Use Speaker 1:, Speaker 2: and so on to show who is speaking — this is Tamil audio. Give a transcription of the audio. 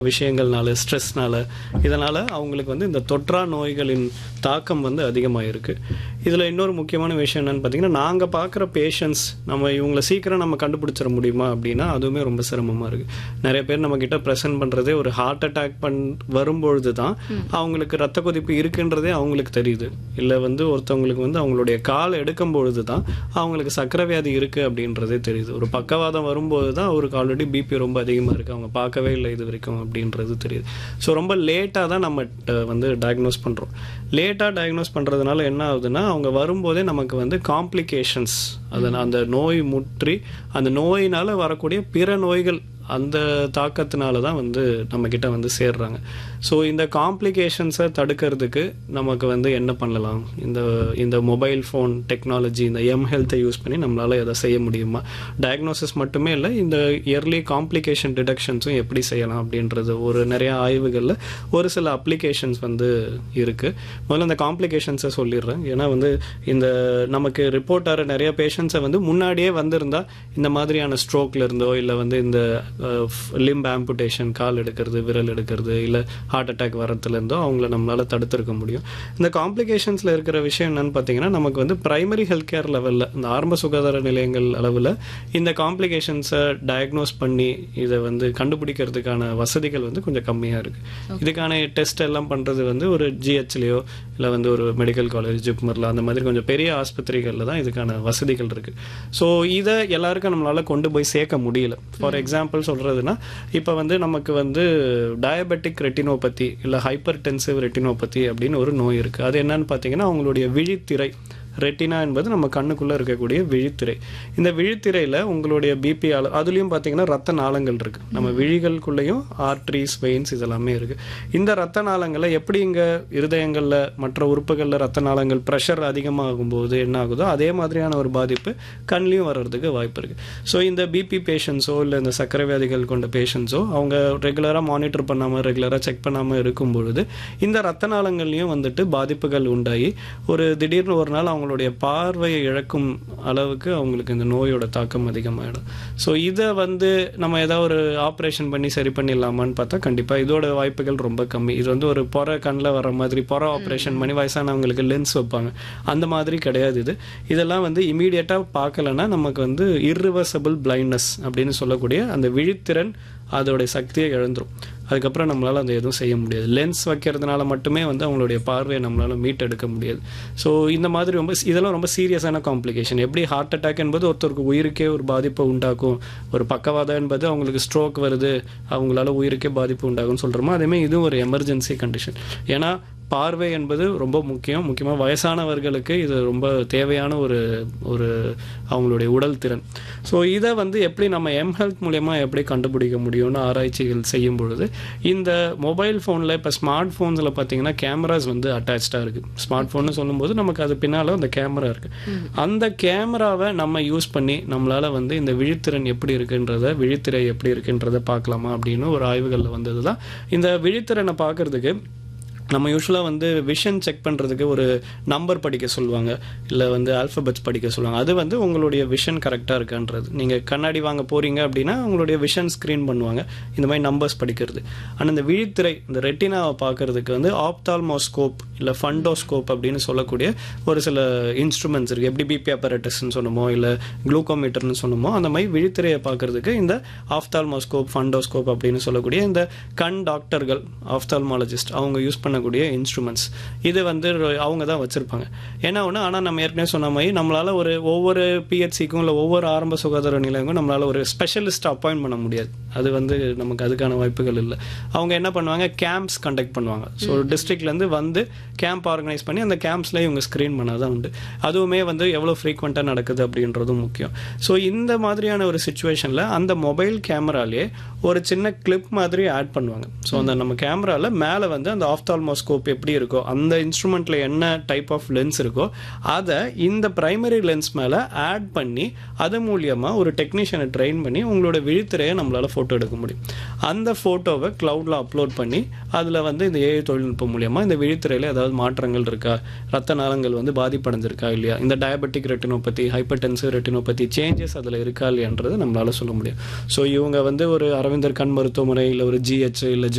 Speaker 1: விஷயங்கள்னால ஸ்ட்ரெஸ்னால இதனால் அவங்களுக்கு வந்து இந்த தொற்றா நோய்களின் தாக்கம் வந்து அதிகமாக இருக்குது இதில் இன்னொரு முக்கியமான விஷயம் என்னென்னு பார்த்தீங்கன்னா நாங்கள் பார்க்குற பேஷண்ட்ஸ் நம்ம இவங்களை சீக்கிரம் நம்ம கண்டுபிடிச்சிட முடியுமா அப்படின்னா அதுவுமே ரொம்ப சிரமமாக இருக்குது நிறைய பேர் நம்ம கிட்ட ப்ரெசென்ட் பண்ணுறதே ஒரு ஹார்ட் அட்டாக் பண் வரும்பொழுது தான் அவங்களுக்கு ரத்த கொதிப்பு இருக்குன்றதே அவங்களுக்கு தெரியுது இல்லை வந்து ஒருத்தவங்களுக்கு வந்து அவங்களுடைய கால் எடுக்கும் பொழுது தான் அவங்களுக்கு சக்கரை வியாதி இருக்குது அப்படின்றதே தெரியுது ஒரு பக்கவாதம் வரும்போது தான் அவருக்கு ஆல்ரெடி பிபி ரொம்ப அதிகமாக இருக்குது அவங்க பார்க்கவே இல்லை இது வரைக்கும் அப்படின்றது தெரியுது ஸோ ரொம்ப லேட்டாக தான் நம்ம ட- வந்து டயக்னோஸ் பண்ணுறோம் லேட்டாக டயக்னோஸ் பண்ணுறதுனால என்ன ஆகுதுன்னா அவங்க வரும்போதே நமக்கு வந்து காம்ப்ளிகேஷன்ஸ் அது அந்த நோய் முற்றி அந்த நோயினால் வரக்கூடிய பிற நோய்கள் அந்த தாக்கத்தினால தான் வந்து நம்மக்கிட்ட வந்து சேர்றாங்க ஸோ இந்த காம்ப்ளிகேஷன்ஸை தடுக்கிறதுக்கு நமக்கு வந்து என்ன பண்ணலாம் இந்த இந்த மொபைல் ஃபோன் டெக்னாலஜி இந்த எம் ஹெல்த்தை யூஸ் பண்ணி நம்மளால் எதை செய்ய முடியுமா டயக்னோசிஸ் மட்டுமே இல்லை இந்த இயர்லி காம்ப்ளிகேஷன் டிடெக்ஷன்ஸும் எப்படி செய்யலாம் அப்படின்றது ஒரு நிறைய ஆய்வுகளில் ஒரு சில அப்ளிகேஷன்ஸ் வந்து இருக்குது முதல்ல இந்த காம்ப்ளிகேஷன்ஸை சொல்லிடுறேன் ஏன்னா வந்து இந்த நமக்கு ரிப்போர்ட் ஆகிற நிறைய பேஷண்ட்ஸை வந்து முன்னாடியே வந்திருந்தா இந்த மாதிரியான ஸ்ட்ரோக்ல இருந்தோ இல்லை வந்து இந்த லிம்ப் ஆம்புடேஷன் கால் எடுக்கிறது விரல் எடுக்கிறது இல்லை ஹார்ட் அட்டாக் வரத்துலேருந்தோ அவங்கள நம்மளால தடுத்திருக்க முடியும் இந்த காம்ப்ளிகேஷன்ஸில் இருக்கிற விஷயம் என்னன்னு பார்த்தீங்கன்னா நமக்கு வந்து பிரைமரி ஹெல்த் கேர் லெவலில் இந்த ஆரம்ப சுகாதார நிலையங்கள் அளவில் இந்த காம்ப்ளிகேஷன்ஸை டயக்னோஸ் பண்ணி இதை வந்து கண்டுபிடிக்கிறதுக்கான வசதிகள் வந்து கொஞ்சம் கம்மியாக இருக்குது இதுக்கான டெஸ்ட் எல்லாம் பண்ணுறது வந்து ஒரு ஜிஹெச்லேயோ இல்லை வந்து ஒரு மெடிக்கல் காலேஜ் ஜிப்மரில் அந்த மாதிரி கொஞ்சம் பெரிய ஆஸ்பத்திரிகளில் தான் இதுக்கான வசதிகள் இருக்குது ஸோ இதை எல்லாருக்கும் நம்மளால் கொண்டு போய் சேர்க்க முடியல ஃபார் எக்ஸாம்பிள் சொல்கிறதுனா இப்போ வந்து நமக்கு வந்து டயபெட்டிக் ரெட்டினோபதி இல்லை ஹைப்பர் டென்சிவ் ரெட்டினோபதி அப்படின்னு ஒரு நோய் இருக்குது அது என்னன்னு பார்த்தீங்கன்னா அவங்களுடைய விழித்திரை ரெட்டினா என்பது நம்ம கண்ணுக்குள்ளே இருக்கக்கூடிய விழித்திரை இந்த விழித்திரையில் உங்களுடைய பிபி அள அதுலேயும் பார்த்தீங்கன்னா ரத்த நாளங்கள் இருக்குது நம்ம விழிகளுக்குள்ளேயும் ஆர்ட்ரிஸ் வெயின்ஸ் இதெல்லாமே இருக்குது இந்த ரத்த நாளங்களை எப்படி இங்கே இருதயங்களில் மற்ற உறுப்புகளில் ரத்த நாளங்கள் ப்ரெஷர் அதிகமாகும் போது என்ன ஆகுதோ அதே மாதிரியான ஒரு பாதிப்பு கண்லேயும் வர்றதுக்கு வாய்ப்பு இருக்குது ஸோ இந்த பிபி பேஷண்ட்ஸோ இல்லை இந்த சர்க்கரை வியாதிகள் கொண்ட பேஷண்ட்ஸோ அவங்க ரெகுலராக மானிட்டர் பண்ணாமல் ரெகுலராக செக் பண்ணாமல் இருக்கும் பொழுது இந்த ரத்த நாளங்கள்லையும் வந்துட்டு பாதிப்புகள் உண்டாகி ஒரு திடீர்னு ஒரு நாள் அவங்களுடைய பார்வையை இழக்கும் அளவுக்கு அவங்களுக்கு இந்த நோயோட தாக்கம் அதிகமாகிடும் ஸோ இதை வந்து நம்ம ஏதாவது ஒரு ஆப்ரேஷன் பண்ணி சரி பண்ணிடலாமான்னு பார்த்தா கண்டிப்பாக இதோட வாய்ப்புகள் ரொம்ப கம்மி இது வந்து ஒரு புற கண்ணில் வர மாதிரி புற ஆப்ரேஷன் பண்ணி வயசானவங்களுக்கு லென்ஸ் வைப்பாங்க அந்த மாதிரி கிடையாது இது இதெல்லாம் வந்து இமீடியட்டாக பார்க்கலன்னா நமக்கு வந்து irreversible blindness அப்படின்னு சொல்லக்கூடிய அந்த விழித்திறன் அதோடைய சக்தியை இழந்துரும் அதுக்கப்புறம் நம்மளால் அந்த எதுவும் செய்ய முடியாது லென்ஸ் வைக்கிறதுனால மட்டுமே வந்து அவங்களுடைய பார்வையை நம்மளால் மீட் எடுக்க முடியாது ஸோ இந்த மாதிரி ரொம்ப இதெல்லாம் ரொம்ப சீரியஸான காம்ப்ளிகேஷன் எப்படி ஹார்ட் அட்டாக் என்பது ஒருத்தருக்கு உயிருக்கே ஒரு பாதிப்பை உண்டாக்கும் ஒரு பக்கவாதம் என்பது அவங்களுக்கு ஸ்ட்ரோக் வருது அவங்களால உயிருக்கே பாதிப்பு உண்டாகும்னு சொல்கிறோமோ அதேமாதிரி இதுவும் ஒரு எமர்ஜென்சி கண்டிஷன் ஏன்னா பார்வை என்பது ரொம்ப முக்கியம் முக்கியமாக வயசானவர்களுக்கு இது ரொம்ப தேவையான ஒரு ஒரு அவங்களுடைய உடல் திறன் ஸோ இதை வந்து எப்படி நம்ம எம் ஹெல்த் மூலயமா எப்படி கண்டுபிடிக்க முடியும்னு ஆராய்ச்சிகள் செய்யும் பொழுது இந்த மொபைல் ஃபோனில் இப்போ ஸ்மார்ட் ஃபோன்ஸில் பார்த்தீங்கன்னா கேமராஸ் வந்து அட்டாச்சாக இருக்குது ஸ்மார்ட் ஃபோன்னு சொல்லும்போது நமக்கு அது பின்னால் அந்த கேமரா இருக்குது அந்த கேமராவை நம்ம யூஸ் பண்ணி நம்மளால் வந்து இந்த விழித்திறன் எப்படி இருக்குன்றத விழித்திரை எப்படி இருக்குன்றத பார்க்கலாமா அப்படின்னு ஒரு ஆய்வுகளில் வந்தது தான் இந்த விழித்திறனை பார்க்கறதுக்கு நம்ம யூஸ்வலாக வந்து விஷன் செக் பண்ணுறதுக்கு ஒரு நம்பர் படிக்க சொல்லுவாங்க இல்லை வந்து ஆல்ஃபபெட்ஸ் படிக்க சொல்லுவாங்க அது வந்து உங்களுடைய விஷன் கரெக்டாக இருக்கான்றது நீங்கள் கண்ணாடி வாங்க போகிறீங்க அப்படின்னா உங்களுடைய விஷன் ஸ்க்ரீன் பண்ணுவாங்க இந்த மாதிரி நம்பர்ஸ் படிக்கிறது ஆனால் இந்த விழித்திரை இந்த ரெட்டினாவை பார்க்கறதுக்கு வந்து ஆப்தால்மோஸ்கோப் இல்லை ஃபண்டோஸ்கோப் அப்படின்னு சொல்லக்கூடிய ஒரு சில இன்ஸ்ட்ருமெண்ட்ஸ் இருக்குது எப்படி பிபி அப்பரேட்டஸ்ன்னு சொன்னமோ இல்லை குளூக்கோமீட்டர்னு சொன்னமோ அந்த மாதிரி விழித்திரையை பார்க்கறதுக்கு இந்த ஆப்தால்மோஸ்கோப் ஃபண்டோஸ்கோப் அப்படின்னு சொல்லக்கூடிய இந்த கண் டாக்டர்கள் ஆப்தால்மாலஜிஸ்ட் அவங்க யூஸ் பண்ணக்கூடிய இன்ஸ்ட்ருமெண்ட்ஸ் இது வந்து அவங்க தான் வச்சுருப்பாங்க என்ன ஒன்று ஆனால் நம்ம ஏற்கனவே சொன்ன மாதிரி நம்மளால் ஒரு ஒவ்வொரு பிஹெச்சிக்கும் இல்லை ஒவ்வொரு ஆரம்ப சுகாதார நிலையங்களும் நம்மளால் ஒரு ஸ்பெஷலிஸ்ட் அப்பாயின்ட் பண்ண முடியாது அது வந்து நமக்கு அதுக்கான வாய்ப்புகள் இல்லை அவங்க என்ன பண்ணுவாங்க கேம்ப்ஸ் கண்டக்ட் பண்ணுவாங்க ஸோ டிஸ்ட்ரிக்ட்லேருந்து வந்து கேம்ப் ஆர்கனைஸ் பண்ணி அந்த கேம்ப்ஸில் இவங்க ஸ்க்ரீன் பண்ணாதான் உண்டு அதுவுமே வந்து எவ்வளோ ஃப்ரீக்வெண்ட்டாக நடக்குது அப்படின்றதும் முக்கியம் ஸோ இந்த மாதிரியான ஒரு சுச்சுவேஷனில் அந்த மொபைல் கேமராலே ஒரு சின்ன கிளிப் மாதிரி ஆட் பண்ணுவாங்க ஸோ அந்த நம்ம கேமராவில் மேலே வந்து அந்த ஆஃப்தால்மோ ஸ்கோப் எப்படி இருக்கோ அந்த இன்ஸ்ட்ருமெண்ட்டில் என்ன டைப் ஆஃப் லென்ஸ் இருக்கோ அதை இந்த பிரைமரி லென்ஸ் மேலே ஆட் பண்ணி அது மூலியமாக ஒரு டெக்னீஷியனை ட்ரெயின் பண்ணி உங்களோட விழித்திரையை நம்மளால் ஃபோட்டோ எடுக்க முடியும் அந்த ஃபோட்டோவை க்ளவுடில் அப்லோட் பண்ணி அதில் வந்து இந்த ஏஐ தொழில்நுட்பம் மூலியமாக இந்த விழித்திரையில் ஏதாவது மாற்றங்கள் இருக்கா ரத்த நாளங்கள் வந்து பாதிப்படைஞ்சிருக்கா இல்லையா இந்த diabetic retinopathy hypertensive retinopathy changes அதில் இருக்கா இல்லையான்றது நம்மளால சொல்ல முடியும் ஸோ இவங்க வந்து ஒரு அரவிந்தர் கண் மருத்துவமனை இல்லை ஒரு ஜிஹெச் இல்லை